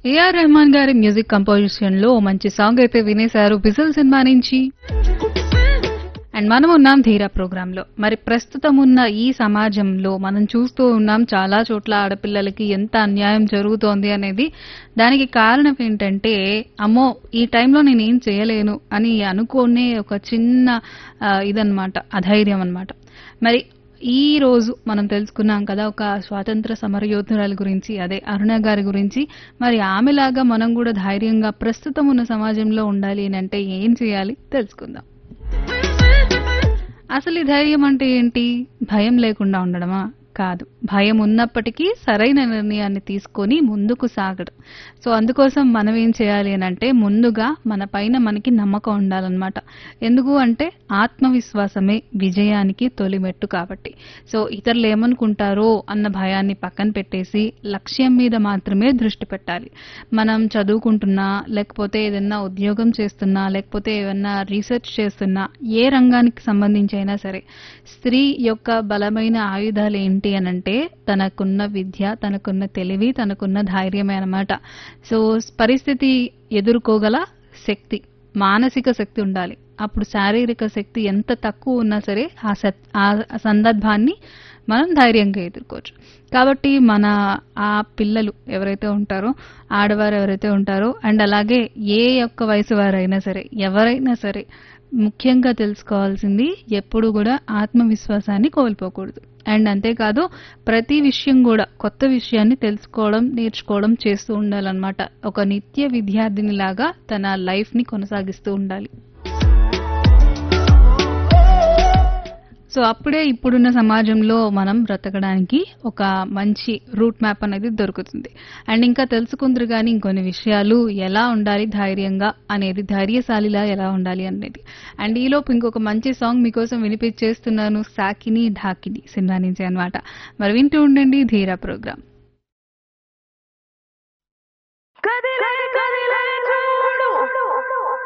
AR Rahman గారి music composition లో మంచి సాంగ్ అయితే వినేశారు బిజల్ సినిమా నుంచి అండ్ మనం ఉన్నాం ధీరా ప్రోగ్రామ్ లో మరి ప్రస్తుతం ఉన్న ఈ సమాజంలో మనం చూస్తూ ఉన్నాం చాలా చోట్ల ఆడపిల్లలకి ఎంత అన్యాయం జరుగుతోంది అనేది దానికి కారణం ఏంటంటే అమ్మో ఈ టైంలో నేను ఏం చేయలేను అని అనుకోనే ఒక చిన్న ఆ, ఇదన్నమాట అధైర్యం అన్నమాట మరి ఈ రోజు మనం తెలుసుకున్నాం కదా ఒక స్వాతంత్ర సమరయోధురాల గురించి అదే అరుణ గారి గురించి మరి ఆమెలాగా మనం కూడా ధైర్యంగా ప్రస్తుతం ఉన్న సమాజంలో ఉండాలి అని అంటే ఏం చేయాలి తెలుసుకుందాం అసలు ఈ ధైర్యం అంటే ఏంటి భయం లేకుండా ఉండడమా కాదు భయం ఉన్నప్పటికీ సరైన నిర్ణయాన్ని తీసుకొని ముందుకు సాగడం సో అందుకోసం మనం ఏం చేయాలి అని అంటే ముందుగా మన పైన మనకి నమ్మకం ఉండాలన్నమాట ఎందుకు అంటే ఆత్మవిశ్వాసమే విజయానికి తొలి మెట్టు కాబట్టి సో ఇతరులు ఏమనుకుంటారో అన్న భయాన్ని పక్కన పెట్టేసి లక్ష్యం మీద మాత్రమే దృష్టి పెట్టాలి మనం చదువుకుంటున్నా లేకపోతే ఏదైనా ఉద్యోగం చేస్తున్నా లేకపోతే ఏదైనా రీసెర్చ్ చేస్తున్నా ఏ రంగానికి సంబంధించి అయినా సరే స్త్రీ యొక్క బలమైన ఆయుధాలు ఏంటి అని అంటే తనకున్న విద్య తనకున్న తెలివి తనకున్న ధైర్యమే అన్నమాట సో పరిస్థితి ఎదుర్కోగల శక్తి మానసిక శక్తి ఉండాలి అప్పుడు శారీరక శక్తి ఎంత తక్కువ ఉన్నా సరే ఆ సత్- ఆ సందర్భాన్ని మనం ధైర్యంగా ఎదుర్కోవచ్చు కాబట్టి మన ఆ పిల్లలు ఎవరైతే ఉంటారో ఆడవారు ఎవరైతే ఉంటారో అండ్ అలాగే ఏ యొక్క వయసు వారైనా సరే ఎవరైనా సరే ముఖ్యంగా తెలుసుకోవాల్సింది ఎప్పుడు కూడా ఆత్మవిశ్వాసాన్ని కోల్పోకూడదు అండ్ అంతేకాదు ప్రతి విషయం కూడా కొత్త విషయాన్ని తెలుసుకోవడం నేర్చుకోవడం చేస్తూ ఉండాలన్నమాట ఒక నిత్య విద్యార్థిని లాగా తన లైఫ్ ని కొనసాగిస్తూ ఉండాలి సో అప్పుడే ఇప్పుడున్న సమాజంలో మనం బ్రతకడానికి ఒక మంచి రూట్ మ్యాప్ అనేది దొరుకుతుంది అండ్ ఇంకా తెలుసుకుందరు కానీ ఇంకొన్ని విషయాలు ఎలా ఉండాలి ధైర్యంగా అనేది ధైర్యశాలిలా ఎలా ఉండాలి అనేది అండ్ ఈలోపు ఇంకొక మంచి సాంగ్ మీకోసం వినిపించేస్తున్నాను సాకిని ఢాకిని సినిమా నుంచి అనమాట మరి వింటూ ఉండండి ధీరా ప్రోగ్రామ్ కదిలే కదిలే